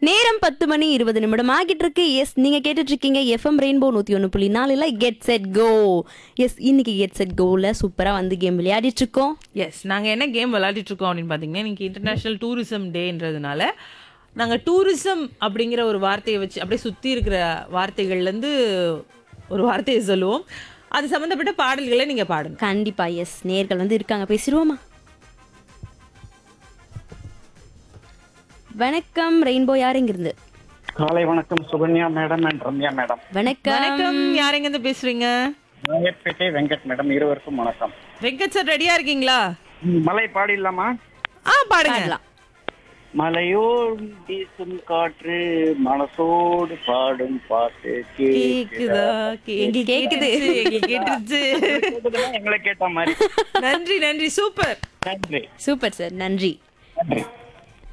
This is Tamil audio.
நேரம் பத்து மணி இருபது நிமிடம் ஆகிட்டு இருக்கு எஸ் நீங்க கேட்டுட்டு இருக்கீங்க எஃப்எம் ரெயின்போ நூத்தி ஒன்று புள்ளி நாலுல கெட் செட் கோ எஸ் இன்னைக்கு கெட் செட் கோல சூப்பரா வந்து கேம் விளையாடிட்டு இருக்கோம் எஸ் நாங்கள் என்ன கேம் விளையாடிட்டு இருக்கோம் அப்படின்னு பார்த்தீங்கன்னா இன்னைக்கு இன்டர்நேஷ்னல் டூரிசம் டேன்றதுனால நாங்கள் டூரிசம் அப்படிங்கிற ஒரு வார்த்தையை வச்சு அப்படியே சுற்றி இருக்கிற வார்த்தைகள்லேருந்து ஒரு வார்த்தையை சொல்லுவோம் அது சம்மந்தப்பட்ட பாடல்களை நீங்கள் பாடுங்க கண்டிப்பா எஸ் நேர்கள் வந்து இருக்காங்க பேசிடுவோமா வணக்கம் ரெயின்போ யார் இங்கிருந்து காலை வணக்கம் Sukanya madam and Ramya madam வணக்கம் வணக்கம் யார் எங்கேருந்து பேசுறீங்க நாயப்பேட்டை வெங்கட் மேடம் இருவருக்கும் வணக்கம் வெங்கட் சார் ரெடியா இருக்கீங்களா ம், மலை பாடிடலாமா ஆ பாடுங்க பாடலாம். மலையோடு வீசும் காற்று மனசோடு பாடும் பாட்டு கேக்குதா கே- எங்களுக்கு கேக்குது. கேக்குது எங்களுக்கு கேட்டுச்சு கேக்குதுன்னா எங்களை கேட்ட மாதிரி நன்றி நன்றி சூப்பர் நன்றி சூப்பர் சார் நன்றி நன்றி